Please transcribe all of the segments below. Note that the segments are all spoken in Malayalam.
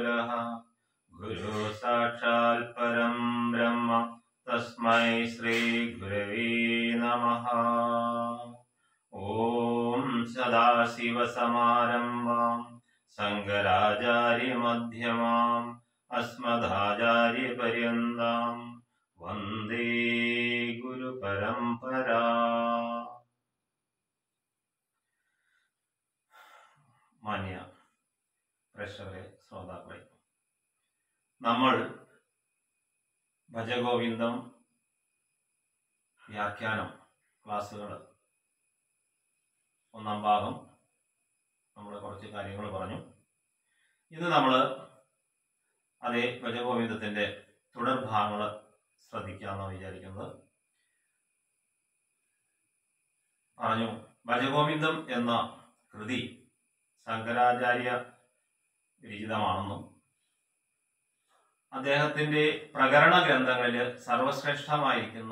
गुरुः गुरु साक्षात् परं ब्रह्म तस्मै श्रीगुरवे नमः ॐ सदाशिवसमारम्भाम् शङ्कराचार्यमध्यमाम् अस्मदाचार्यपर्यन्ताम् वन्दे गुरुपरम्परा മാന്യ പ്രേക്ഷകരെ ശ്രോതാക്കളെ നമ്മൾ ഭജഗോവിന്ദം വ്യാഖ്യാനം ക്ലാസ്സുകൾ ഒന്നാം ഭാഗം നമ്മൾ കുറച്ച് കാര്യങ്ങൾ പറഞ്ഞു ഇന്ന് നമ്മൾ അതേ ഭജഗോവിന്ദത്തിൻ്റെ തുടർഭാഗങ്ങൾ ശ്രദ്ധിക്കാമെന്നാണ് വിചാരിക്കുന്നത് പറഞ്ഞു ഭജഗോവിന്ദം എന്ന കൃതി ശങ്കരാചാര്യ വിരചിതമാണെന്നും അദ്ദേഹത്തിന്റെ പ്രകരണ ഗ്രന്ഥങ്ങളിൽ സർവശ്രേഷ്ഠമായിരിക്കുന്ന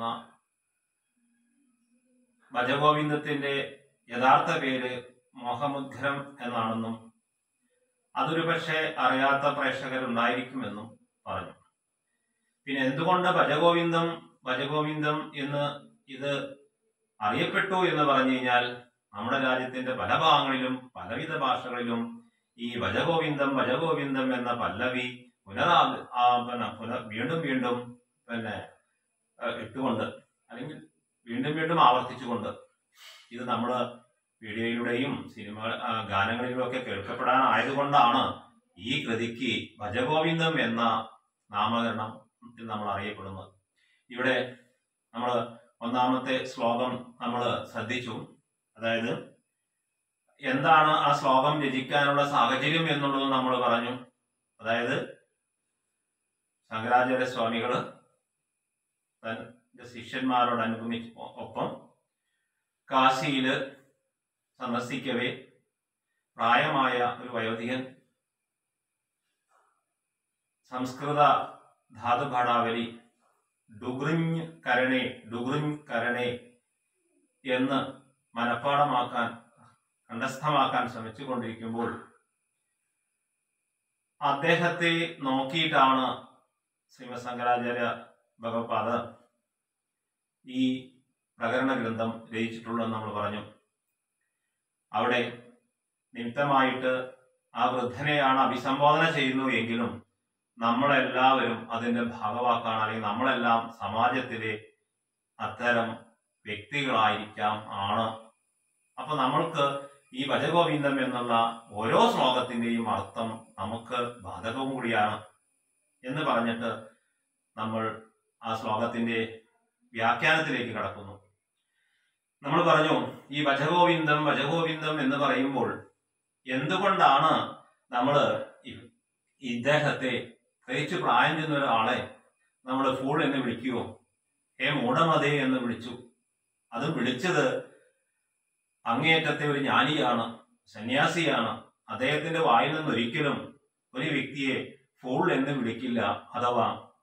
ഭജഗോവിന്ദത്തിന്റെ യഥാർത്ഥ പേര് മോഹമുദ്രം എന്നാണെന്നും അതൊരു പക്ഷേ അറിയാത്ത പ്രേക്ഷകരുണ്ടായിരിക്കുമെന്നും പറഞ്ഞു പിന്നെ എന്തുകൊണ്ട് ഭജഗോവിന്ദം ഭജഗോവിന്ദം എന്ന് ഇത് അറിയപ്പെട്ടു എന്ന് പറഞ്ഞു കഴിഞ്ഞാൽ നമ്മുടെ രാജ്യത്തിന്റെ പല ഭാഗങ്ങളിലും പലവിധ ഭാഷകളിലും ഈ ഭജഗോവിന്ദം ഭജഗോവിന്ദം എന്ന പല്ലവി പുനരാ ആ, പിന്നെ പുനർ വീണ്ടും വീണ്ടും പിന്നെ ഏഹ്, ഇട്ടുകൊണ്ട് അല്ലെങ്കിൽ വീണ്ടും വീണ്ടും ആവർത്തിച്ചുകൊണ്ട് ഇത് നമ്മൾ വീഡിയോയിലൂടെയും സിനിമ ആ, ഗാനങ്ങളിലും ഒക്കെ കേൾക്കപ്പെടാനായതുകൊണ്ടാണ് ഈ കൃതിക്ക് ഭജഗോവിന്ദം എന്ന നാമകരണത്തിൽ നമ്മൾ അറിയപ്പെടുന്നത് ഇവിടെ നമ്മൾ ഒന്നാമത്തെ ശ്ലോകം നമ്മൾ ശ്രദ്ധിച്ചു അതായത് എന്താണ് ആ ശ്ലോകം രചിക്കാനുള്ള സാഹചര്യം എന്നുള്ളത് നമ്മൾ പറഞ്ഞു അതായത് ശങ്കരാചാര്യ സ്വാമികള് തന്റെ ശിഷ്യന്മാരോട് അനുഗമിച്ച് ഒപ്പം കാശിയില് സന്ദർശിക്കവേ പ്രായമായ ഒരു വയോധികൻ സംസ്കൃത ധാതുപാഠാവലി ഡുഗ്രിഞ്ഞ് കരണേ ഡുഗ്രിഞ്ഞ് കരണേ എന്ന് മനഃപ്പാടമാക്കാൻ കണ്ഠസ്ഥമാക്കാൻ ശ്രമിച്ചുകൊണ്ടിരിക്കുമ്പോൾ അദ്ദേഹത്തെ നോക്കിയിട്ടാണ് ശ്രീമദ് ശങ്കരാചാര്യ ഭഗവത്പാദ ഈ പ്രകരണ ഗ്രന്ഥം രചിച്ചിട്ടുള്ളതെന്ന് നമ്മൾ പറഞ്ഞു അവിടെ നിമിത്തമായിട്ട് ആ വൃദ്ധനെയാണ് അഭിസംബോധന ചെയ്യുന്നു എങ്കിലും നമ്മളെല്ലാവരും അതിന്റെ ഭാഗവാക്കാണ് അല്ലെങ്കിൽ നമ്മളെല്ലാം സമാജത്തിലെ അത്തരം വ്യക്തികളായിരിക്കാം ആണ് അപ്പൊ നമ്മൾക്ക് ഈ ഭജഗോവിന്ദം എന്നുള്ള ഓരോ ശ്ലോകത്തിന്റെയും അർത്ഥം നമുക്ക് ബാധകവും കൂടിയാണ് എന്ന് പറഞ്ഞിട്ട് നമ്മൾ ആ ശ്ലോകത്തിന്റെ വ്യാഖ്യാനത്തിലേക്ക് കടക്കുന്നു നമ്മൾ പറഞ്ഞു ഈ ഭജഗോവിന്ദം ഭജഗോവിന്ദം എന്ന് പറയുമ്പോൾ എന്തുകൊണ്ടാണ് നമ്മൾ ഇദ്ദേഹത്തെ പ്രത്യേകിച്ച് പ്രായം ചെന്ന ഒരാളെ നമ്മൾ ഫൂൾ എന്ന് വിളിക്കുവോ ഹേ മൂഢമതേ എന്ന് വിളിച്ചു അത് വിളിച്ചത് അങ്ങേയറ്റത്തെ ഒരു ജ്ഞാനിയാണ് സന്യാസിയാണ് അദ്ദേഹത്തിന്റെ വായിൽ നിന്ന് ഒരിക്കലും ഒരു വ്യക്തിയെ ഫൂൾ എന്ന് വിളിക്കില്ല അഥവാ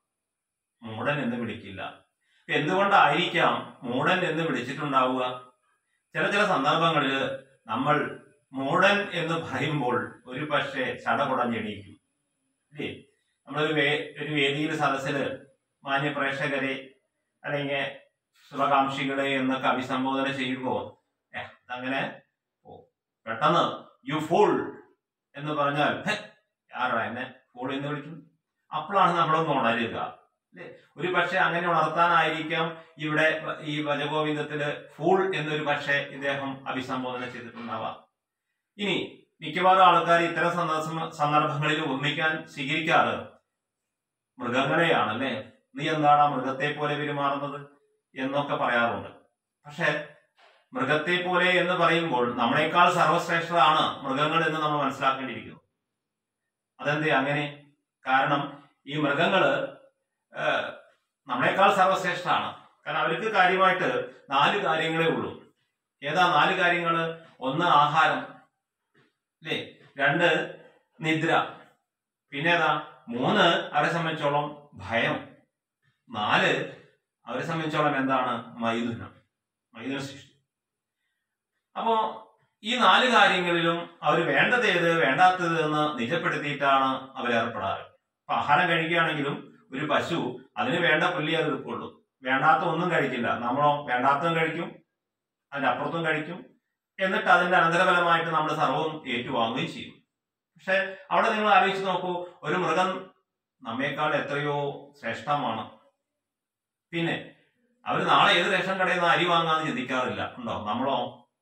മൂടൻ എന്ന് വിളിക്കില്ല ഇപ്പൊ എന്തുകൊണ്ടായിരിക്കാം മൂടൻ എന്ന് വിളിച്ചിട്ടുണ്ടാവുക ചില ചില സന്ദർഭങ്ങളിൽ നമ്മൾ മൂടൻ എന്ന് പറയുമ്പോൾ ഒരു പക്ഷേ ചടകുടഞ്ഞെണീക്കും അല്ലേ നമ്മളൊരു വേ ഒരു വേദിയിൽ സദസ്സിൽ മാന്യ പ്രേക്ഷകരെ അല്ലെങ്കിൽ ശുഭകാംക്ഷികളെ എന്നൊക്കെ അഭിസംബോധന ചെയ്യുമ്പോൾ ഏഹ് അങ്ങനെ ഓ പെട്ടെന്ന് യു ഫൂൾ എന്ന് പറഞ്ഞാൽ "ഹെ, ആരാ എന്നെ ഫൂൾ എന്ന് വിളിക്കും അപ്പോഴാണ് നമ്മളൊന്ന് ഉണരുക അല്ലേ ഒരു പക്ഷെ അങ്ങനെ ഉണർത്താനായിരിക്കാം ഇവിടെ ഈ ഭജഗോവിന്ദത്തില് ഫൂൾ എന്നൊരു പക്ഷേ ഇദ്ദേഹം അഭിസംബോധന ചെയ്തിട്ടുണ്ടാവാം ഇനി മിക്കവാറും ആൾക്കാർ ഇത്തരം സന്ദർഭ സന്ദർഭങ്ങളിൽ ഒന്നിക്കാൻ സ്വീകരിക്കാറ് മൃഗങ്ങളെയാണ് അല്ലേ നീ എന്താണ് ആ മൃഗത്തെ പോലെ പെരുമാറുന്നത് എന്നൊക്കെ പറയാറുണ്ട് പക്ഷെ മൃഗത്തെ പോലെ എന്ന് പറയുമ്പോൾ നമ്മളെക്കാൾ സർവശ്രേഷ്ഠരാണ് മൃഗങ്ങൾ എന്ന് നമ്മൾ മനസ്സിലാക്കേണ്ടിയിരിക്കുന്നു അതെന്തേ അങ്ങനെ കാരണം ഈ മൃഗങ്ങള് ഏഹ്, നമ്മളെക്കാൾ സർവശ്രേഷ്ഠമാണ് കാരണം അവർക്ക് കാര്യമായിട്ട് നാല് കാര്യങ്ങളേ ഉള്ളൂ ഏതാ നാല് കാര്യങ്ങള് ഒന്ന് ആഹാരം അല്ലേ രണ്ട് നിദ്ര പിന്നെ ഏതാ മൂന്ന് അവരെ സംബന്ധിച്ചോളം ഭയം നാല് അവരെ സംബന്ധിച്ചോളം എന്താണ് മൈഥുനം മൈഥുന സൃഷ്ടി അപ്പോ ഈ നാല് കാര്യങ്ങളിലും അവർ വേണ്ടത് ഏത് വേണ്ടാത്തത് എന്ന് നിജപ്പെടുത്തിയിട്ടാണ് അവർ ഏർപ്പെടാറ് അപ്പൊ ആഹാരം കഴിക്കുകയാണെങ്കിലും ഒരു പശു അതിന് വേണ്ട പുല്ലി അത് എടുക്കുള്ളൂ വേണ്ടാത്ത ഒന്നും കഴിക്കില്ല നമ്മളോ വേണ്ടാത്തതും കഴിക്കും അതിന്റെ അപ്പുറത്തും കഴിക്കും എന്നിട്ട് അതിന്റെ അനന്തരഫലമായിട്ട് നമ്മൾ സർവ്വവും ഏറ്റുവാങ്ങുകയും ചെയ്യും പക്ഷെ അവിടെ നിങ്ങൾ ആലോചിച്ച് നോക്കൂ ഒരു മൃഗം നമ്മേക്കാൾ എത്രയോ ശ്രേഷ്ഠമാണ് പിന്നെ അവർ നാളെ ഏത് റേഷൻ കടയിൽ നിന്ന് അരി വാങ്ങാന്ന് ചിന്തിക്കാറില്ല ഉണ്ടോ നമ്മളോ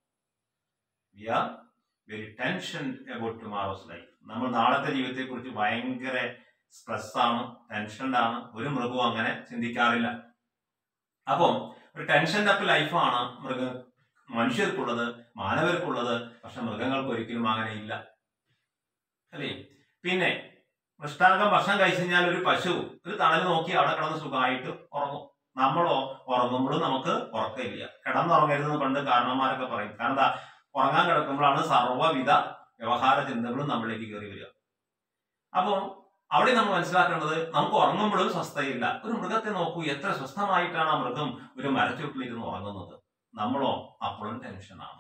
we are very tension about tomorrow's life നമ്മൾ നാളത്തെ ജീവിതത്തെ കുറിച്ച് ഭയങ്കര സ്ട്രെസ് ആണ് ടെൻഷൻഡ് ആണ് ഒരു മൃഗവും അങ്ങനെ ചിന്തിക്കാറില്ല അപ്പം ഒരു ടെൻഷൻ അപ്പ് ലൈഫാണ് മൃഗ മനുഷ്യർക്കുള്ളത് മാനവർക്കുള്ളത് പക്ഷെ മൃഗങ്ങൾക്ക് ഒരിക്കലും അങ്ങനെ ഇല്ല അല്ലേ പിന്നെ മൃഷ്ടാംഗം ഭക്ഷണം കഴിച്ചു കഴിഞ്ഞാൽ ഒരു പശു ഒരു തണൽ നോക്കി അവിടെ കിടന്ന് സുഖമായിട്ട് ഉറങ്ങും നമ്മളോ ഉറങ്ങുമ്പോഴും നമുക്ക് ഉറക്കമില്ല കിടന്നുറങ്ങരുതെന്ന് പണ്ട് കാരണന്മാരൊക്കെ പറയും കാരണം എന്താ ഉറങ്ങാൻ കിടക്കുമ്പോഴാണ് സർവ്വവിധ വ്യവഹാര ചിന്തകളും നമ്മളിലേക്ക് കയറി വരിക അപ്പോൾ അവിടെ നമ്മൾ മനസ്സിലാക്കേണ്ടത് നമുക്ക് ഉറങ്ങുമ്പോഴും സ്വസ്ഥയില്ല ഒരു മൃഗത്തെ നോക്കൂ എത്ര സ്വസ്ഥമായിട്ടാണ് ആ മൃഗം ഒരു മരച്ചുട്ടിലിരുന്ന് ഉറങ്ങുന്നത് നമ്മളോ അപ്പോഴും ടെൻഷനാണ്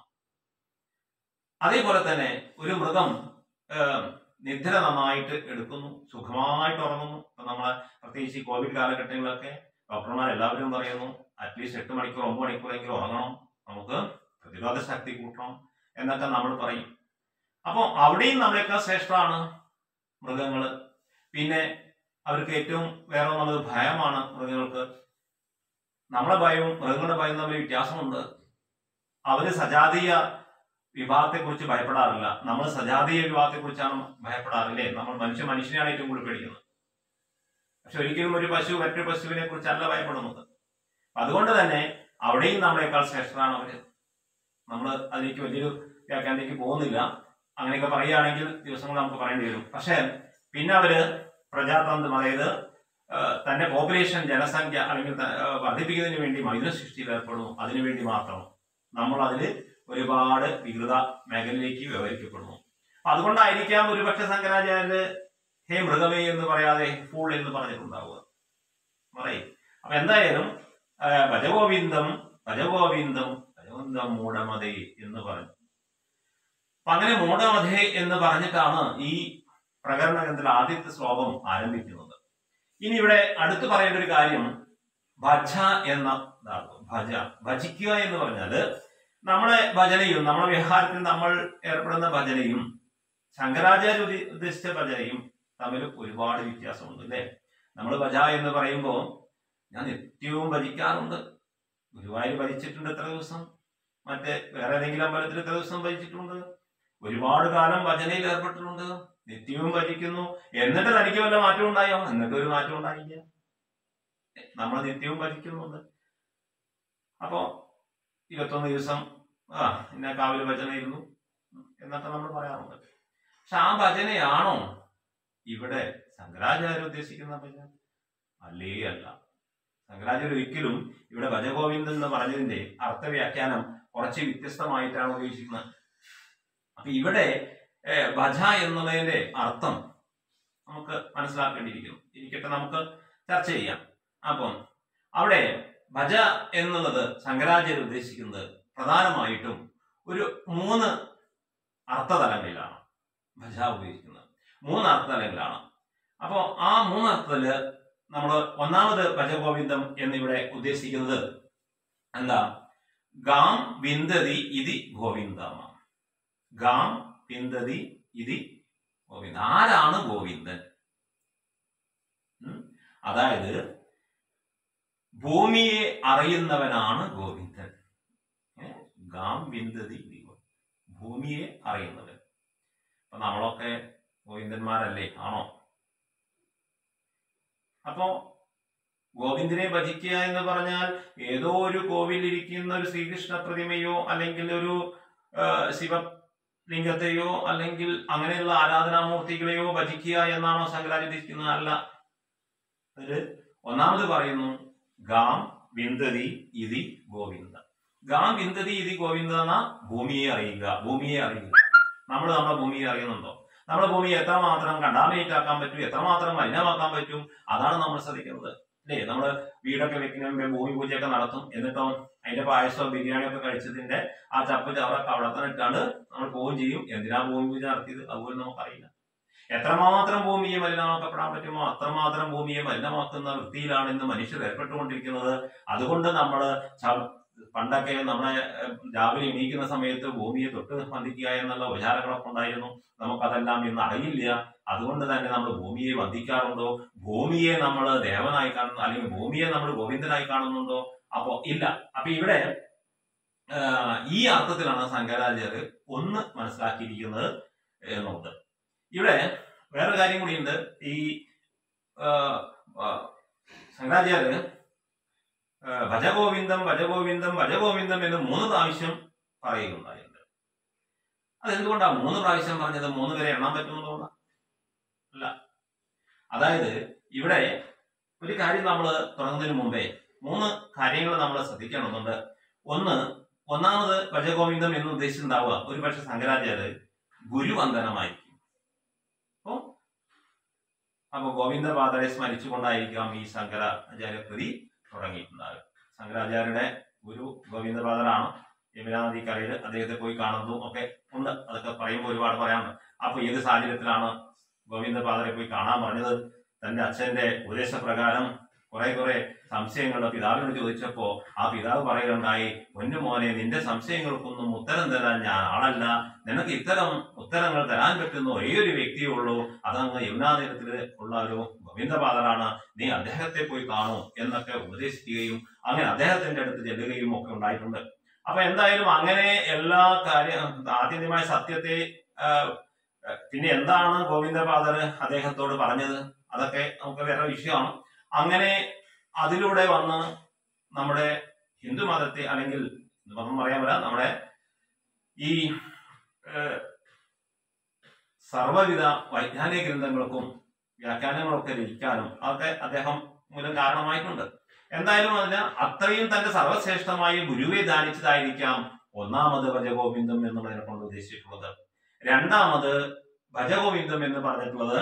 അതേപോലെ തന്നെ ഒരു മൃഗം ഏഹ്, നിദ്ര നന്നായിട്ട് എടുക്കുന്നു സുഖമായിട്ട് ഉറങ്ങുന്നു ഇപ്പൊ നമ്മളെ പ്രത്യേകിച്ച് ഈ കോവിഡ് കാലഘട്ടങ്ങളിലൊക്കെ ഡോക്ടർമാർ എല്ലാവരും പറയുന്നു അറ്റ്ലീസ്റ്റ് എട്ട് മണിക്കൂർ ഒമ്പത് മണിക്കൂറെങ്കിലും ഉറങ്ങണം നമുക്ക് പ്രതിരോധ ശക്തി കൂട്ടണം എന്നൊക്കെ നമ്മൾ പറയും അപ്പോൾ അവിടെയും നമ്മളെക്കാൾ ശ്രേഷ്ഠമാണ് മൃഗങ്ങള് പിന്നെ അവർക്ക് ഏറ്റവും വേറെ ഒന്നുള്ളത് ഭയമാണ് മൃഗങ്ങൾക്ക് നമ്മളെ ഭയവും മൃഗങ്ങളുടെ ഭയവും തമ്മിൽ വ്യത്യാസമുണ്ട് അവര് സജാതീയ വിഭാഗത്തെ കുറിച്ച് ഭയപ്പെടാറില്ല നമ്മൾ സജാതീയ വിഭാഗത്തെ കുറിച്ചാണ് ഭയപ്പെടാറില്ലേ നമ്മൾ മനുഷ്യ മനുഷ്യനെയാണ് ഏറ്റവും കൂടുതൽ പേടിക്കുന്നത് പക്ഷെ ഒരിക്കലും ഒരു പശു മറ്റൊരു പശുവിനെ കുറിച്ചല്ല ഭയപ്പെടുന്നത് അതുകൊണ്ട് തന്നെ അവിടെയും നമ്മളെക്കാൾ ശ്രേഷ്ഠരാണ് അവര് നമ്മൾ അതിലേക്ക് വലിയൊരു വ്യാഖ്യാനത്തിലേക്ക് പോകുന്നില്ല അങ്ങനെയൊക്കെ പറയുകയാണെങ്കിൽ ദിവസങ്ങൾ നമുക്ക് പറയേണ്ടി വരും പക്ഷേ പിന്നെ അവര് പ്രജാതന്ത്രം അതായത് ആ, തന്റെ പോപ്പുലേഷൻ ജനസംഖ്യ അല്ലെങ്കിൽ ത- ആ, വർദ്ധിപ്പിക്കുന്നതിന് വേണ്ടി മൈത്ര സൃഷ്ടിയിൽ ഏർപ്പെടുന്നു അതിനുവേണ്ടി മാത്രം നമ്മൾ അതിൽ ഒരുപാട് വികൃത മേഖലയിലേക്ക് വ്യവഹരിക്കപ്പെടുന്നു അപ്പൊ അതുകൊണ്ടായിരിക്കാം ഒരുപക്ഷെ ശങ്കരാചാര്യര് ഹേ മൃഗമേ എന്ന് പറയാതെ ഫൂൾ എന്ന് പറഞ്ഞിട്ടുണ്ടാവുക പറയും അപ്പൊ എന്തായാലും ആ, ഭജഗോവിന്ദം ഭജഗോവിന്ദം ഭജഗോവിന്ദം മൂഢമതേ എന്ന് പറഞ്ഞു അപ്പൊ അങ്ങനെ മൂഢമതേ എന്ന് പറഞ്ഞിട്ടാണ് ഈ പ്രകരണ ഗ്രന്ഥത്തിൽ ആദ്യത്തെ ശ്ലോകം ആരംഭിക്കുന്നത് ഇനി ഇവിടെ അടുത്ത് പറയേണ്ട ഒരു കാര്യം ഭജ എന്ന ധാതു ഭജ ഭജിക്കുക എന്ന് പറഞ്ഞാല് നമ്മളെ ഭജനയും നമ്മുടെ വ്യവഹാരത്തിൽ നമ്മൾ ഏർപ്പെടുന്ന ഭജനയും ശങ്കരാചാര്യ ഉദ്ദ- ഉദ്ദേശിച്ച ഭജനയും തമ്മിൽ ഒരുപാട് വ്യത്യാസമുണ്ട് അല്ലേ നമ്മൾ ഭജ എന്ന് പറയുമ്പോൾ ഞാൻ നിത്യവും ഭജിക്കാറുണ്ട് ഗുരുവായൂർ ഭജിച്ചിട്ടുണ്ട് എത്ര ദിവസം മറ്റേ വേറെ ഏതെങ്കിലും അമ്പലത്തിൽ എത്ര ദിവസം ഭജിച്ചിട്ടുണ്ട് ഒരുപാട് കാലം ഭജനയിൽ ഏർപ്പെട്ടിട്ടുണ്ട് നിത്യവും ഭജിക്കുന്നു എന്നിട്ട് തനിക്ക് വല്ല മാറ്റം ഉണ്ടായോ എന്നിട്ട് ഒരു മാറ്റം ഉണ്ടായില്ല നമ്മൾ നിത്യവും ഭജിക്കുന്നുണ്ട് അപ്പോ ഇരുപത്തൊന്ന് ദിവസം ആ ഇന്ന കാവില് ഭജന ഇരുന്നു എന്നൊക്കെ നമ്മൾ പറയാറുണ്ട് പക്ഷെ ആ ഭജനയാണോ ഇവിടെ ശങ്കരാചാര്യ ഉദ്ദേശിക്കുന്ന ഭജന അല്ലേ അല്ല ശങ്കരാചാര്യ ഒരിക്കലും ഇവിടെ ഭജഗോവിന്ദൻ എന്ന് പറഞ്ഞതിന്റെ അർത്ഥവ്യാഖ്യാനം കുറച്ച് വ്യത്യസ്തമായിട്ടാണ് ഉപയോഗിച്ചിരിക്കുന്നത് അപ്പൊ ഇവിടെ ഏഹ്, ഭജ എന്നുള്ളതിന്റെ അർത്ഥം നമുക്ക് മനസ്സിലാക്കേണ്ടിയിരിക്കുന്നു ഇരിക്കട്ടെ നമുക്ക് ചർച്ച ചെയ്യാം അപ്പം അവിടെ ഭജ എന്നുള്ളത് ശങ്കരാചാര്യ ഉദ്ദേശിക്കുന്നത് പ്രധാനമായിട്ടും ഒരു മൂന്ന് അർത്ഥതലങ്ങളിലാണ് ഭജ ഉപയോഗിക്കുന്നത് മൂന്ന് അർത്ഥതലങ്ങളിലാണ് അപ്പോൾ ആ മൂന്ന് അർത്ഥത്തില് നമ്മൾ ഒന്നാമത് ഭജഗോവിന്ദം എന്നിവിടെ ഉദ്ദേശിക്കുന്നത് എന്താ ഗാം വിന്ദതി ഇതി ഗോവിന്ദമ ഗാം വിന്ദതി ഇതി ഗോവിന്ദ ആരാണ് ഗോവിന്ദൻ ഉം? അതായത് ഭൂമിയെ അറിയുന്നവനാണ് ഗോവിന്ദൻ ഏ? ഗാം വിന്ദതി ഇതി ഗോ- ഭൂമിയെ അറിയുന്നവൻ അപ്പൊ നമ്മളൊക്കെ ഗോവിന്ദന്മാരല്ലേ ആണോ അപ്പോ ഗോവിന്ദനെ ഭജിക്കുക എന്ന് പറഞ്ഞാൽ ഏതോ ഒരു കോവിലിരിക്കുന്ന ഒരു ശ്രീകൃഷ്ണ പ്രതിമയോ അല്ലെങ്കിൽ ഒരു ആ, ശിവലിംഗത്തെയോ അല്ലെങ്കിൽ അങ്ങനെയുള്ള ആരാധനാമൂർത്തികളെയോ ഭജിക്കുക എന്നാണോ ശങ്കരാചാര്യ ഉദ്ദേശിക്കുന്നത് അല്ല അതില് ഒന്നാമത് പറയുന്നു ഗാം വിന്ദതി ഇതി ഗോവിന്ദ ഗാം വിന്ദതി ഇതി ഗോവിന്ദ എന്ന ഭൂമിയെ അറിയുക ഭൂമിയെ അറിയുക നമ്മൾ നമ്മുടെ ഭൂമിയെ അറിയുന്നുണ്ടോ നമ്മുടെ ഭൂമിയെ എത്രമാത്രം കണ്ടാമിനേറ്റ് ആക്കാൻ പറ്റും എത്രമാത്രം മലിനമാക്കാൻ പറ്റും അതാണ് നമ്മൾ ശ്രദ്ധിക്കുന്നത് അല്ലേ നമ്മള് വീടൊക്കെ വെക്കുന്ന മുമ്പേ ഭൂമി പൂജയൊക്കെ നടത്തും എന്നിട്ടോ അതിന്റെ പായസമോ ബിരിയാണിയോ ഒക്കെ കഴിച്ചതിന്റെ ആ ചപ്പ് ചവറൊക്കെ അവിടെ തന്നെ ഇട്ടാണ്ട് നമ്മൾ പോവുകയും ചെയ്യും എന്തിനാ ഭൂമി പൂജ നടത്തിയത് അതുപോലെ നമുക്കറിയില്ല എത്രമാത്രം ഭൂമിയെ മലിനമാക്കപ്പെടാൻ പറ്റുമോ അത്രമാത്രം ഭൂമിയെ മലിനമാക്കുന്ന വൃത്തിയിലാണ് ഇന്ന് മനുഷ്യർ ഏർപ്പെട്ടുകൊണ്ടിരിക്കുന്നത് അതുകൊണ്ട് നമ്മൾ പണ്ടൊക്കെ നമ്മളെ ഏഹ്, രാവിലെ എണീക്കുന്ന സമയത്ത് ഭൂമിയെ തൊട്ട് വന്ദിക്കുക എന്നുള്ള വിചാരങ്ങളൊക്കെ ഉണ്ടായിരുന്നു നമുക്കതെല്ലാം ഇന്ന് അറിയില്ല അതുകൊണ്ട് തന്നെ നമ്മൾ ഭൂമിയെ വന്ദിക്കാറുണ്ടോ ഭൂമിയെ നമ്മൾ ദേവനായി കാണുന്നു അല്ലെങ്കിൽ ഭൂമിയെ നമ്മൾ ഗോവിന്ദനായി കാണുന്നുണ്ടോ അപ്പോ ഇല്ല അപ്പൊ ഇവിടെ ആ, ഈ അർത്ഥത്തിലാണ് ശങ്കരാചാര്യർ ഒന്ന് മനസ്സിലാക്കിയിരിക്കുന്നത് എന്നുള്ളത് ഇവിടെ വേറൊരു കാര്യം കൂടിയുണ്ട് ഈ ആ, ആ, ശങ്കരാചാര്യർ ആ, ഭജഗോവിന്ദം ഭജഗോവിന്ദം ഭജഗോവിന്ദം എന്ന് മൂന്ന് പ്രാവശ്യം പറയുകയുണ്ടായിട്ടുണ്ട് അതെന്തുകൊണ്ടാണ് മൂന്ന് പ്രാവശ്യം പറഞ്ഞത് മൂന്ന് പേരെ എണ്ണാൻ പറ്റുന്നതുകൊണ്ടാണ് അല്ല അതായത് ഇവിടെ ഒരു കാര്യം നമ്മൾ തുടങ്ങുന്നതിന് മുമ്പേ മൂന്ന് കാര്യങ്ങൾ നമ്മൾ ശ്രദ്ധിക്കണമെന്നുണ്ട് ഒന്ന് ഒന്നാമത് ഭജഗോവിന്ദം എന്ന് ഉദ്ദേശിച്ചിട്ടുണ്ടാവുക ഒരു പക്ഷെ ശങ്കരാചാര്യ ഗുരുവന്ദനമായിരിക്കും അപ്പോ അപ്പൊ ഗോവിന്ദപാദരെ സ്മരിച്ചുകൊണ്ടായിരിക്കാം ഈ ശങ്കരാചാര്യ കൃതി തുടങ്ങിയിട്ടുണ്ടാകുക ശങ്കരാചാര്യരുടെ ഗുരു ഗോവിന്ദപാദരാണ് യമുനാ നദിക്കരയിൽ അദ്ദേഹത്തെ പോയി കാണുന്നതും ഒക്കെ ഉണ്ട് അതൊക്കെ പറയുമ്പോൾ ഒരുപാട് പറയാനുണ്ട് അപ്പൊ ഏത് സാഹചര്യത്തിലാണ് ഗോവിന്ദപാദരെ പോയി കാണാൻ പറഞ്ഞത് തന്റെ അച്ഛന്റെ ഉപദേശപ്രകാരം കുറെ കുറെ സംശയങ്ങൾ പിതാവിനോട് ചോദിച്ചപ്പോ ആ പിതാവ് പറയുകയുണ്ടായി പൊന്നു മോനെ നിന്റെ സംശയങ്ങൾക്കൊന്നും ഉത്തരം തരാൻ ഞാൻ ആളല്ല നിനക്ക് ഇത്തരം ഉത്തരങ്ങൾ തരാൻ പറ്റുന്ന ഒരേ ഒരു വ്യക്തിയേ ഉള്ളൂ അതങ്ങ് യമുനാ തീരത്തിൽ ഉള്ള ഒരു ഗോവിന്ദപാദരാണ് നീ അദ്ദേഹത്തെ പോയി കാണൂ എന്നൊക്കെ ഉപദേശിക്കുകയും അങ്ങനെ അദ്ദേഹത്തിന്റെ അടുത്ത് ചെല്ലുകയും ഒക്കെ ഉണ്ടായിട്ടുണ്ട് അപ്പൊ എന്തായാലും അങ്ങനെ എല്ലാ കാര്യം ആത്യന്തികമായ സത്യത്തെ ആ, പിന്നെ എന്താണ് ഗോവിന്ദപാദർ അദ്ദേഹത്തോട് പറഞ്ഞത് അതൊക്കെ നമുക്ക് വേറെ വിഷയമാണ് അങ്ങനെ അതിലൂടെ വന്ന് നമ്മുടെ ഹിന്ദു മതത്തെ അല്ലെങ്കിൽ ഹിന്ദു മതം പറയാൻ പറ്റില്ല നമ്മുടെ ഈ ഏഹ്, സർവ്വവിധ വൈജ്ഞാനിക ഗ്രന്ഥങ്ങൾക്കും വ്യാഖ്യാനങ്ങളൊക്കെ രചിക്കാനും അതൊക്കെ അദ്ദേഹം മൂലം കാരണമായിട്ടുണ്ട് എന്തായാലും അതിന് അത്രയും തന്റെ സർവശ്രേഷ്ഠമായ ഗുരുവെ ധ്യാനിച്ചതായിരിക്കാം ഒന്നാമത് ഭജഗോവിന്ദം എന്നുള്ളതിനെ കൊണ്ട് ഉദ്ദേശിച്ചിട്ടുള്ളത് രണ്ടാമത് ഭജഗോവിന്ദം എന്ന് പറഞ്ഞിട്ടുള്ളത്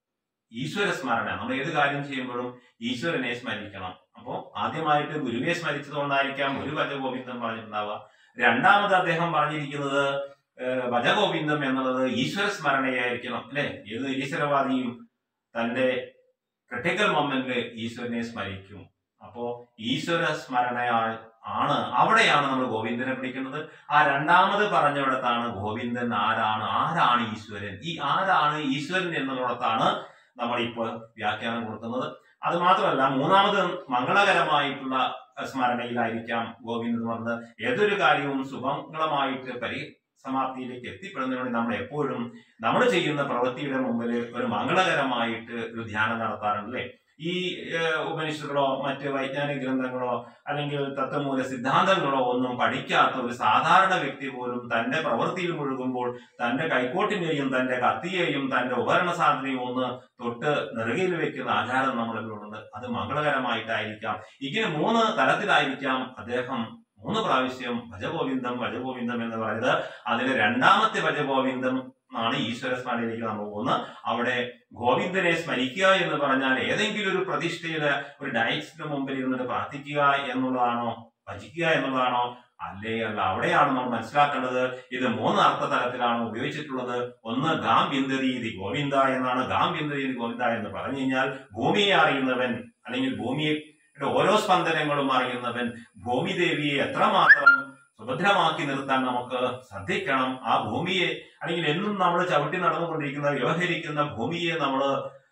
ഈശ്വര സ്മരണ നമ്മൾ ഏത് കാര്യം ചെയ്യുമ്പോഴും ഈശ്വരനെ സ്മരിക്കണം അപ്പോൾ ആദ്യമായിട്ട് ഗുരുവെ സ്മരിച്ചതുകൊണ്ടായിരിക്കാം ഗുരു ഭജഗോവിന്ദം പറഞ്ഞിട്ടുണ്ടാവുക രണ്ടാമത് അദ്ദേഹം പറഞ്ഞിരിക്കുന്നത് ഏഹ്, ഭജഗോവിന്ദം എന്നുള്ളത് ഈശ്വര സ്മരണയായിരിക്കണം അല്ലെ ഏത് ഈശ്വരവാദിയും തന്റെ ക്രിട്ടിക്കൽ മൊമെന്റിൽ ഈശ്വരനെ സ്മരിക്കും അപ്പോ ഈശ്വര സ്മരണയാൽ ആണ് അവിടെയാണ് നമ്മൾ ഗോവിന്ദനെ പിടിക്കുന്നത് ആ രണ്ടാമത് പറഞ്ഞിടത്താണ് ഗോവിന്ദൻ ആരാണ് ആരാണ് ഈശ്വരൻ ഈ ആരാണ് ഈശ്വരൻ എന്നുള്ളിടത്താണ് നമ്മൾ ഇപ്പോൾ വ്യാഖ്യാനം കൊടുക്കുന്നത് അത് മാത്രമല്ല മൂന്നാമത് മംഗളകരമായിട്ടുള്ള സ്മരണയിലായിരിക്കാം ഗോവിന്ദൻ പറഞ്ഞത് ഏതൊരു കാര്യവും സുമംഗളമായിട്ട് പരി സമാപ്തിയിലേക്ക് എത്തിപ്പെടുന്നതിന് വേണ്ടി നമ്മൾ എപ്പോഴും നമ്മൾ ചെയ്യുന്ന പ്രവൃത്തിയുടെ മുമ്പിൽ ഒരു മംഗളകരമായിട്ട് ഒരു ധ്യാനം നടത്താറുണ്ട് അല്ലേ ഈ ഏഹ്, ഉപനിഷത്തുകളോ മറ്റ് വൈജ്ഞാനിക ഗ്രന്ഥങ്ങളോ അല്ലെങ്കിൽ തത്വമൂല സിദ്ധാന്തങ്ങളോ ഒന്നും പഠിക്കാത്ത ഒരു സാധാരണ വ്യക്തി പോലും തന്റെ പ്രവൃത്തിയിൽ മുഴുകുമ്പോൾ തന്റെ കൈക്കോട്ടിനെയും തന്റെ കത്തിയെയും തന്റെ ഉപകരണ സാധനയും ഒന്ന് തൊട്ട് നെറുകയിൽ വെക്കുന്ന ആചാരം നമ്മളിലുണ്ട് അത് മംഗളകരമായിട്ടായിരിക്കാം ഇങ്ങനെ മൂന്ന് തലത്തിലായിരിക്കാം അദ്ദേഹം മൂന്ന് പ്രാവശ്യം ഭജഗോവിന്ദം ഭജഗോവിന്ദം എന്ന് പറയുന്നത് അതിലെ രണ്ടാമത്തെ ഭജഗോവിന്ദം ആണ് ഈശ്വര സ്മരണയിലേക്ക് നമ്മൾ പോകുന്നത് അവിടെ ഗോവിന്ദനെ സ്മരിക്കുക എന്ന് പറഞ്ഞാൽ ഏതെങ്കിലും ഒരു പ്രതിഷ്ഠയില് ഒരു ഡയറ്റ്സിന് മുമ്പിൽ ഇരുന്നിട്ട് പ്രാർത്ഥിക്കുക എന്നുള്ളതാണോ ഭജിക്കുക എന്നുള്ളതാണോ അല്ലേ അല്ല അവിടെയാണ് നമ്മൾ മനസ്സിലാക്കേണ്ടത് ഇത് മൂന്ന് അർത്ഥതലത്തിലാണ് ഉപയോഗിച്ചിട്ടുള്ളത് ഒന്ന് ഗാം ബിന്ദരീതി ഗോവിന്ദ എന്നാണ് ഗാം ബിന്ദരീതി ഗോവിന്ദ എന്ന് പറഞ്ഞു കഴിഞ്ഞാൽ ഭൂമിയെ അറിയുന്നവൻ അല്ലെങ്കിൽ ഭൂമിയെ ഓരോ സ്പന്ദനങ്ങളും അറിയുന്നവൻ ഭൂമിദേവിയെ എത്രമാത്രം സുഭദ്രമാക്കി നിർത്താൻ നമുക്ക് ശ്രദ്ധിക്കണം ആ ഭൂമിയെ അല്ലെങ്കിൽ എന്നും നമ്മൾ ചവിട്ടി നടന്നുകൊണ്ടിരിക്കുന്ന വ്യവഹരിക്കുന്ന ഭൂമിയെ നമ്മൾ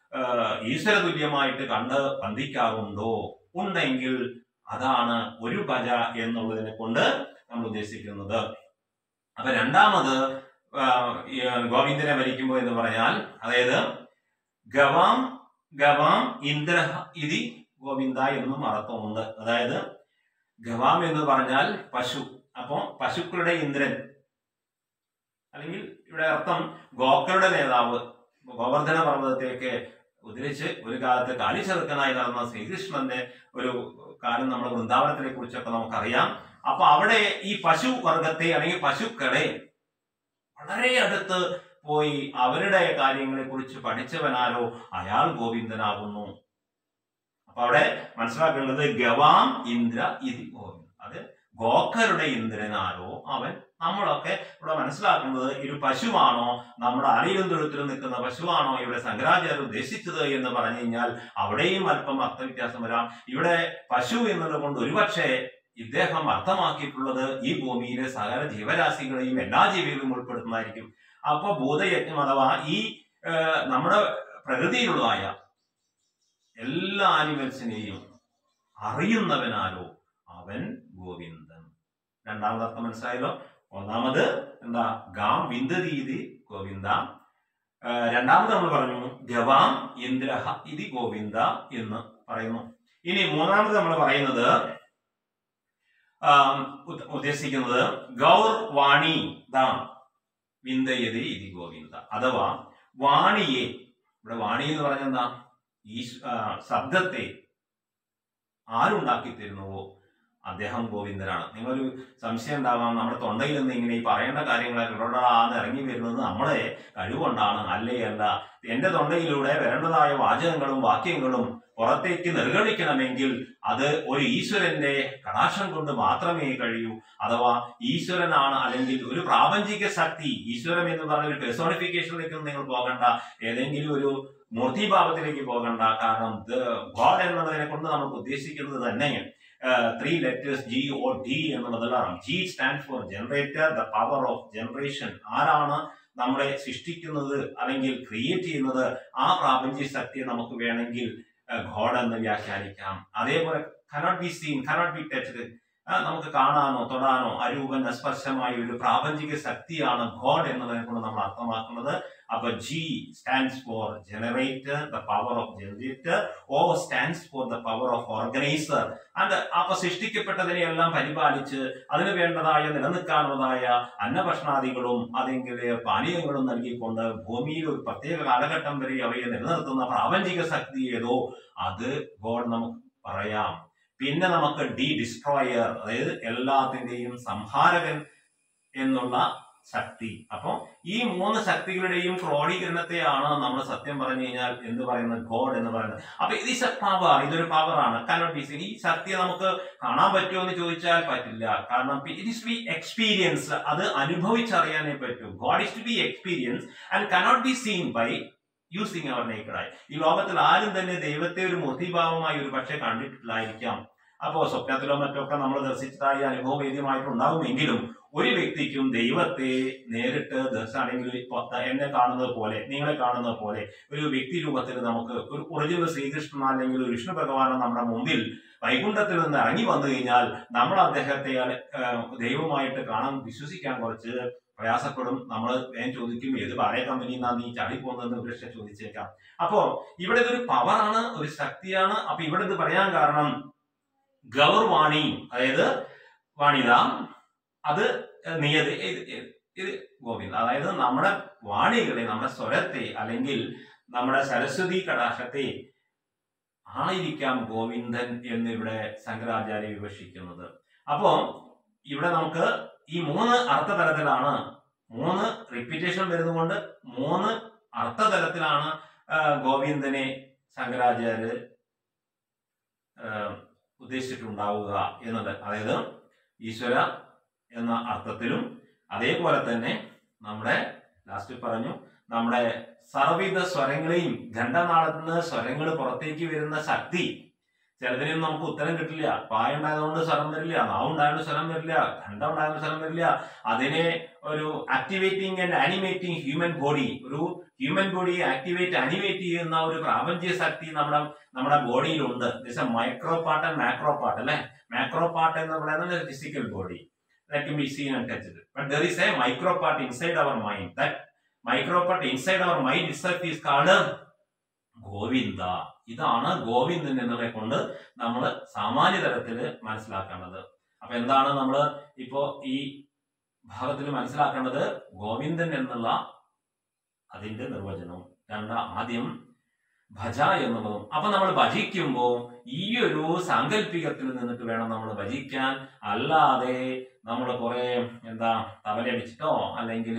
ഈശ്വര തുല്യമായിട്ട് കണ്ട് വന്ദിക്കാറുണ്ടോ ഉണ്ടെങ്കിൽ അതാണ് ഒരു ഭജ എന്നുള്ളതിനെ കൊണ്ട് നമ്മൾ ഉദ്ദേശിക്കുന്നത് അപ്പൊ രണ്ടാമത് ആ, ഈ ഗോവിന്ദനെ ഭരിക്കുമ്പോൾ എന്ന് പറഞ്ഞാൽ അതായത് ഗവാം ഗവാം ഇന്ദ്ര ഇതി ഗോവിന്ദ എന്നും അർത്ഥമുണ്ട് അതായത് ഗവാം എന്ന് പറഞ്ഞാൽ പശു അപ്പോ പശുക്കളുടെ ഇന്ദ്രൻ അല്ലെങ്കിൽ ഇവിടെ അർത്ഥം ഗോക്കളുടെ നേതാവ് ഗോവർദ്ധന പർവ്വതത്തെയൊക്കെ ഉദ്ധരിച്ച് ഒരു കാലത്ത് കാലിച്ചെറുക്കനായി നടന്ന ശ്രീകൃഷ്ണന്റെ ഒരു കാലം നമ്മുടെ വൃന്ദാവനത്തിനെ കുറിച്ചൊക്കെ നമുക്കറിയാം അപ്പൊ അവിടെ ഈ പശു വർഗത്തെ അല്ലെങ്കിൽ പശുക്കളെ വളരെ അടുത്ത് പോയി അവരുടെ കാര്യങ്ങളെ കുറിച്ച് പഠിച്ചവനാരോ അയാൾ ഗോവിന്ദനാകുന്നു അപ്പൊ അപ്പൊ അവിടെ മനസ്സിലാക്കേണ്ടത് ഗവാം ഇന്ദ്ര ഇതി ഗോവിന്ദ അത് ഗോക്കരുടെ ഇന്ദ്രനാരോ അവൻ നമ്മളൊക്കെ ഇവിടെ മനസ്സിലാക്കുന്നത് ഒരു പശുവാണോ നമ്മുടെ അരയിലും തൊഴുത്തിലും നിൽക്കുന്ന പശുവാണോ ഇവിടെ ശങ്കരാചാര്യ ഉദ്ദേശിച്ചത് എന്ന് പറഞ്ഞു കഴിഞ്ഞാൽ അവിടെയും അല്പം അർത്ഥവ്യത്യാസം വരാം ഇവിടെ പശു എന്നുള്ളത് കൊണ്ട് ഒരുപക്ഷെ ഇദ്ദേഹം അർത്ഥമാക്കിയിട്ടുള്ളത് ഈ ഭൂമിയിലെ സകല ജീവരാശികളെയും എല്ലാ ജീവികളും ഉൾപ്പെടുത്തുന്നതായിരിക്കും അപ്പൊ ഭൂതയജ്ഞം അഥവാ ഈ ആ, നമ്മുടെ പ്രകൃതിയിലുള്ളതായ എല്ലാ ആനിമൽസിനെയും അറിയുന്നവനാരോ അവൻ ഗോവിന്ദൻ രണ്ടാമത് അർത്ഥം മനസ്സിലായല്ലോ ഒന്നാമത് എന്താ ഗാം വിന്ദതീതി ഗോവിന്ദ ആ, രണ്ടാമത് നമ്മൾ പറഞ്ഞു ഗവാം ഇന്ദ്രഹ ഇതി ഗോവിന്ദ എന്ന് പറയുന്നു ഇനി മൂന്നാമത് നമ്മൾ പറയുന്നത് ആം, ഉദ്ദ- ഉദ്ദേശിക്കുന്നത് ഗൗർ വാണി ദാം വിന്ദയതി ഇതി ഗോവിന്ദ അഥവാ വാണിയെ ഇവിടെ വാണി എന്ന് പറഞ്ഞാൽ എന്താ ഈ ശബ്ദത്തെ ആരുണ്ടാക്കി തരുന്നുവോ അദ്ദേഹം ഗോവിന്ദനാണ് നിങ്ങളൊരു സംശയം ഉണ്ടാവാം നമ്മുടെ തൊണ്ടയിൽ നിന്ന് ഇങ്ങനെ ഈ പറയേണ്ട കാര്യങ്ങളൊക്കെ ഇടപെടാന്ന് ഇറങ്ങി വരുന്നത് നമ്മളെ കഴിവുകൊണ്ടാണ് അല്ലേ അല്ല എന്റെ തൊണ്ടയിലൂടെ വരേണ്ടതായ വാചകങ്ങളും വാക്യങ്ങളും പുറത്തേക്ക് നിർഗണിക്കണമെങ്കിൽ അത് ഒരു ഈശ്വരന്റെ കടാക്ഷം കൊണ്ട് മാത്രമേ കഴിയൂ അഥവാ ഈശ്വരനാണ് അല്ലെങ്കിൽ ഒരു പ്രാപഞ്ചിക ശക്തി ഈശ്വരൻ എന്ന് പറഞ്ഞ ഒരു പെർസോണിഫിക്കേഷനിലേക്കൊന്നും നിങ്ങൾ പോകണ്ട ഏതെങ്കിലും ഒരു മൂർത്തിഭാവത്തിലേക്ക് പോകണ്ട കാരണം ഗോഡ് എന്നുള്ളതിനെ കൊണ്ട് നമുക്ക് ഉദ്ദേശിക്കുന്നത് തന്നെ three letters G O D എന്നുള്ളതാണ് G stand for generator the power of generation ആരാണ് നമ്മളെ സൃഷ്ടിക്കുന്നത് അല്ലെങ്കിൽ ക്രിയേറ്റ് ചെയ്യുന്നത് ആ പ്രാപഞ്ചിക ശക്തിയെ നമുക്ക് വേണമെങ്കിൽ ഗോഡ് എന്ന് വ്യാഖ്യാനിക്കാം അതേപോലെ cannot be seen cannot be touched നമുക്ക് കാണാനോ തൊടാനോ അരൂപന സ്പർശമായ ഒരു പ്രാപഞ്ചിക ശക്തിയാണ് ഗോഡ് എന്നതിനെ കൊണ്ട് നമ്മൾ അർത്ഥമാക്കുന്നത് അപ്പൊ G stands for generator the power of generator O stands for the power of organiser അത് അപ്പൊ സൃഷ്ടിക്കപ്പെട്ടതിനെ എല്ലാം പരിപാലിച്ച് അതിന് വേണ്ടതായ നിലനിൽക്കാനുള്ളതായ അന്നഭക്ഷണാദികളും അല്ലെങ്കിൽ പാനീയങ്ങളും നൽകിക്കൊണ്ട് ഭൂമിയിൽ ഒരു പ്രത്യേക കാലഘട്ടം വരെ അവയെ നിലനിർത്തുന്ന പ്രാപഞ്ചിക ശക്തി ഏതോ അത് ഗോഡ് നമുക്ക് പറയാം പിന്നെ നമുക്ക് ഡി ഡിസ്ട്രോയർ അതായത് എല്ലാത്തിന്റെയും സംഹാരകൻ എന്നുള്ള ശക്തി അപ്പൊ ഈ മൂന്ന് ശക്തികളുടെയും ക്രോഡീകരണത്തെയാണ് നമ്മൾ സത്യം പറഞ്ഞു കഴിഞ്ഞാൽ എന്ത് പറയുന്നത് ഗോഡ് എന്ന് പറയുന്നത് അപ്പൊ ഇത് ഇസ് എ പവർ ഇതൊരു പവറാണ് കനോട്ട് ബി സീൻ ഈ ശക്തിയെ നമുക്ക് കാണാൻ പറ്റുമോ എന്ന് ചോദിച്ചാൽ പറ്റില്ല കാരണം ഇറ്റ് ഇസ് ബി എക്സ്പീരിയൻസ് അത് അനുഭവിച്ചറിയാനേ പറ്റൂ God is to be experience and cannot be seen by using our നേക്കഡായി ഈ ലോകത്തിൽ ആരും തന്നെ ദൈവത്തെ ഒരു മൂർത്തിഭാവമായി ഒരു പക്ഷേ കണ്ടിട്ടില്ലായിരിക്കാം അപ്പോ സ്വപ്നത്തിലോ മറ്റൊക്കെ നമ്മൾ ദർശിച്ചതായി അനുഭവവേദ്യമായിട്ടുണ്ടാവുമെങ്കിലും ഒരു വ്യക്തിക്കും ദൈവത്തെ നേരിട്ട് ദർശനാണെങ്കിൽ എന്നെ കാണുന്നത് പോലെ നിങ്ങളെ കാണുന്നത് പോലെ ഒരു വ്യക്തി രൂപത്തിൽ നമുക്ക് ഒരു ഒറിജിനൽ ശ്രീകൃഷ്ണൻ അല്ലെങ്കിൽ ഒരു വിഷ്ണു ഭഗവാനോ നമ്മുടെ മുമ്പിൽ വൈകുണ്ഠത്തിൽ നിന്ന് ഇറങ്ങി വന്നു കഴിഞ്ഞാൽ നമ്മൾ അദ്ദേഹത്തെ ഏഹ്, ദൈവമായിട്ട് കാണാൻ വിശ്വസിക്കാൻ കുറച്ച് പ്രയാസപ്പെടും നമ്മൾ ഞാൻ ചോദിക്കും ഏത് പാറയ കമ്പനിന്നാ നീ ചാടി പോകുന്നതെന്ന് പക്ഷെ ചോദിച്ചേക്കാം അപ്പോ ഇവിടെ ഇതൊരു പവറാണ് ഒരു ശക്തിയാണ് അപ്പൊ ഇവിടെ ഇത് പറയാൻ കാരണം ഗൗർവാണി അതായത് വാണിത അത് നിയത് ഇത് ഇത് ഗോവിന്ദ അതായത് നമ്മുടെ വാണികളെ നമ്മുടെ സ്വരത്തെ അല്ലെങ്കിൽ നമ്മുടെ സരസ്വതി കടാക്ഷത്തെ ആയിരിക്കാം ഗോവിന്ദൻ എന്നിവിടെ ശങ്കരാചാര്യ വിവക്ഷിക്കുന്നത് അപ്പോ ഇവിടെ നമുക്ക് ഈ മൂന്ന് അർത്ഥതലത്തിലാണ് മൂന്ന് റിപ്പീറ്റേഷൻ വരുന്നതുകൊണ്ട് മൂന്ന് അർത്ഥതലത്തിലാണ് ആ, ഗോവിന്ദനെ ശങ്കരാചാര്യ ആ, ഉദ്ദേശിച്ചിട്ടുണ്ടാവുക എന്നത് അതായത് ഈശ്വര എന്ന അർത്ഥത്തിലും അതേപോലെ തന്നെ നമ്മുടെ ലാസ്റ്റ് പറഞ്ഞു നമ്മുടെ സർവ്വവിധ സ്വരങ്ങളെയും ഖണ്ഡനാളത്തിൽ നിന്ന് സ്വരങ്ങൾ പുറത്തേക്ക് വരുന്ന ശക്തി ചിലതിനും നമുക്ക് ഉത്തരം കിട്ടില്ല പായ ഉണ്ടായതുകൊണ്ട് സ്വരം വരില്ല നാവുണ്ടായതുകൊണ്ട് സ്വരം വരില്ല ഖണ്ഡം ഉണ്ടായതുകൊണ്ട് സ്വരം വരില്ല അതിനെ ഒരു activating and animating human body ഒരു ഹ്യൂമൻ ബോഡി ആക്ടിവേറ്റ് ആനിമേറ്റ് ചെയ്യുന്ന ഒരു പ്രാപഞ്ചിക ശക്തി നമ്മുടെ നമ്മുടെ ബോഡിയിലുണ്ട് micro part and macro part അല്ലെ മാക്രോ പാർട്ട് എന്ന് പറയുന്നത് physical body that can be seen and touched. But there is a micro part inside our mind. That micro part inside our mind itself is called Govinda ഇതാണ് ഗോവിന്ദൻ എന്നതിനെ കൊണ്ട് നമ്മൾ സാമാന്യ തലത്തിൽ മനസ്സിലാക്കേണ്ടത് അപ്പൊ എന്താണ് നമ്മൾ ഇപ്പോ ഈ ഭാഗത്തിൽ മനസ്സിലാക്കേണ്ടത് ഗോവിന്ദൻ എന്നുള്ള അതിന്റെ നിർവചനവും രണ്ട ആദ്യം ഭജ എന്നുള്ളതും അപ്പൊ നമ്മൾ ഭജിക്കുമ്പോൾ ഈ ഒരു സാങ്കല്പികത്തിൽ നിന്നിട്ട് വേണം നമ്മൾ ഭജിക്കാൻ അല്ലാതെ നമ്മൾ കുറെ എന്താ തവലടിച്ചിട്ടോ അല്ലെങ്കിൽ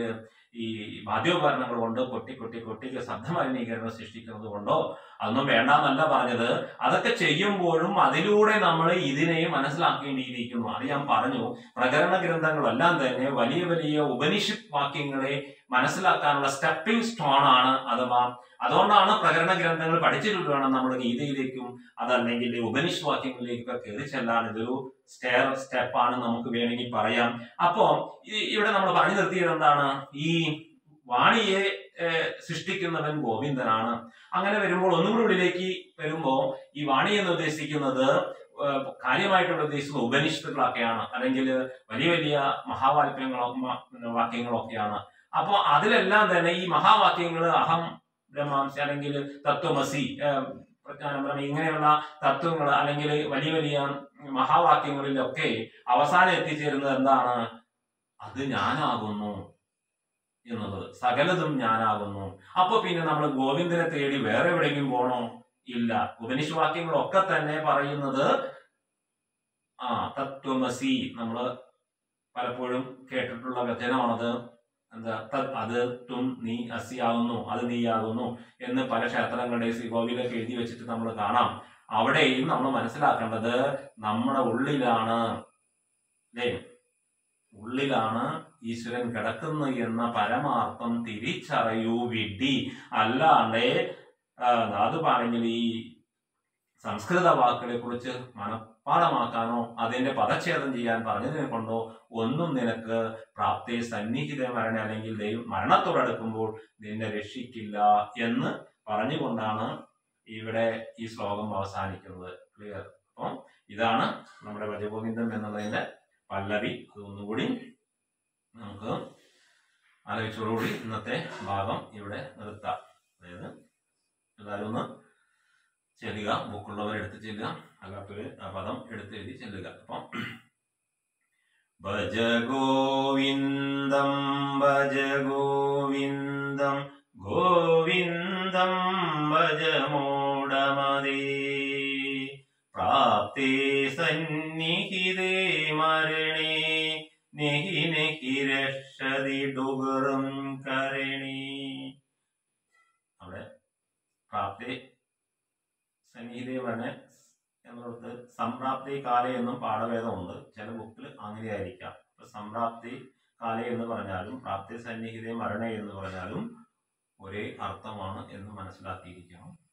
ഈ വാദ്യോപകരണങ്ങൾ കൊണ്ട് കൊട്ടി കൊട്ടി കൊട്ടി ശബ്ദ മലിനീകരണം സൃഷ്ടിക്കുന്നത് കൊണ്ടോ അതൊന്നും വേണ്ടാന്നല്ല പറഞ്ഞത് അതൊക്കെ ചെയ്യുമ്പോഴും അതിലൂടെ നമ്മൾ ഇതിനെ മനസ്സിലാക്കേണ്ടിയിരിക്കുന്നു അത് ഞാൻ പറഞ്ഞു പ്രകരണ ഗ്രന്ഥങ്ങളെല്ലാം തന്നെ വലിയ വലിയ ഉപനിഷത്ത് വാക്യങ്ങളെ മനസ്സിലാക്കാനുള്ള സ്റ്റെപ്പിംഗ് സ്റ്റോൺ ആണ് അഥവാ അതുകൊണ്ടാണ് പ്രകരണ ഗ്രന്ഥങ്ങൾ പഠിച്ചിട്ട് വേണം നമ്മൾ ഗീതയിലേക്കും അതല്ലെങ്കിൽ ഉപനിഷ് വാക്യങ്ങളിലേക്കൊക്കെ കയറി ചെല്ലാൻ ഇതൊരു സ്റ്റെയർ സ്റ്റെപ്പാണ് നമുക്ക് വേണമെങ്കിൽ പറയാം അപ്പോ ഈ- ഇവിടെ നമ്മൾ പറഞ്ഞു നിർത്തിയത് എന്താണ് ഈ വാണിയെ ഏഹ്, സൃഷ്ടിക്കുന്നവൻ ഗോവിന്ദനാണ് അങ്ങനെ വരുമ്പോൾ ഒന്നും കൂടി ഉള്ളിലേക്ക് വരുമ്പോൾ ഈ വാണി എന്ന് ഉദ്ദേശിക്കുന്നത് ഏഹ്, കാര്യമായിട്ടുള്ള ഉദ്ദേശിക്കുന്നത് ഉപനിഷത്തുകളൊക്കെയാണ് അല്ലെങ്കിൽ വലിയ വലിയ മഹാവാക്യങ്ങളോ മ- വാക്യങ്ങളൊക്കെയാണ് അപ്പൊ അതിലെല്ലാം തന്നെ ഈ മഹാവാക്യങ്ങൾ അഹം ബ്രഹ്മാംസ അല്ലെങ്കിൽ തത്വമസി ഏഹ്, പ്രജ്ഞാനം ബ്രഹ്മ ഇങ്ങനെയുള്ള തത്വങ്ങൾ അല്ലെങ്കിൽ വലിയ വലിയ മഹാവാക്യങ്ങളിലൊക്കെ അവസാനം എത്തിച്ചേരുന്നത് എന്താണ് അത് ഞാനാകുന്നു എന്നുള്ളത് സകലതും ഞാനാകുന്നു അപ്പൊ പിന്നെ നമ്മൾ ഗോവിന്ദനെ തേടി വേറെ എവിടെയെങ്കിലും പോണോ ഇല്ല ഉപനിഷവാക്യങ്ങളൊക്കെ തന്നെ പറയുന്നത് ആ തത്വമസി നമ്മൾ പലപ്പോഴും കേട്ടിട്ടുള്ള വചനമാണത് എന്താ തത് അത് തും നീ അസിയാകുന്നു അത് നീയാകുന്നു എന്ന് പല ക്ഷേത്രങ്ങളുടെയും ശ്രീകോവിലൊക്കെ എഴുതി വെച്ചിട്ട് നമ്മൾ കാണാം അവിടെയും നമ്മൾ മനസ്സിലാക്കേണ്ടത് നമ്മുടെ ഉള്ളിലാണ് അല്ലേ ഉള്ളിലാണ് ഈശ്വരൻ കിടക്കുന്നു എന്ന പരമാർത്ഥം തിരിച്ചറിയൂ വിഡി അല്ലാണ്ട് ആ, അത് പറഞ്ഞെങ്കിൽ ഈ സംസ്കൃത വാക്കുകളെ കുറിച്ച് മനഃപ്പാടമാക്കാനോ അതിന്റെ പദച്ഛേദം ചെയ്യാൻ പറഞ്ഞതിനെ കൊണ്ടോ ഒന്നും നിനക്ക് പ്രാപ്തി സന്നിഹിത മരണ അല്ലെങ്കിൽ ദൈവം മരണത്തോടടുക്കുമ്പോൾ നിന്നെ രക്ഷിക്കില്ല എന്ന് പറഞ്ഞുകൊണ്ടാണ് ഇവിടെ ഈ ശ്ലോകം അവസാനിക്കുന്നത് ക്ലിയർ അപ്പം ഇതാണ് നമ്മുടെ ഭജഗോവിന്ദം എന്നുള്ളതിന്റെ പല്ലവി അതൊന്നുകൂടി നമുക്ക് ആലോചിച്ചോടുകൂടി ഇന്നത്തെ ഭാഗം ഇവിടെ നിർത്താം അതായത് എല്ലാവരും ഒന്ന് ചെല്ലുക ബുക്കുള്ളവർ എടുത്ത് ചെല്ലുക അല്ലാത്തവര് ആ പദം എടുത്തെഴുതി ചെല്ലുക അപ്പം ഭജ ഗോവിന്ദം ഭജ ഗോവിന്ദം ഗോവിന്ദം ഭജ മൂടമതേ പ്രാപ്തേ സന്നിഹിതേ മരണേ നെഹി നെഹി രക്ഷതി ഡുഗറും കരണി അവിടെ പ്രാപ്തി സന്നിഹിതേ മരണ എന്നുള്ളത് സംപ്രാപ്തി കാല എന്നും പാഠഭേദമുണ്ട് ചില ബുക്കിൽ അങ്ങനെ ആയിരിക്കാം അപ്പൊ സംപ്രാപ്തി കാല എന്ന് പറഞ്ഞാലും പ്രാപ്തി സന്നിഹിതേ മരണ എന്ന് പറഞ്ഞാലും ഒരേ അർത്ഥമാണ് എന്ന് മനസ്സിലാക്കിയിരിക്കണം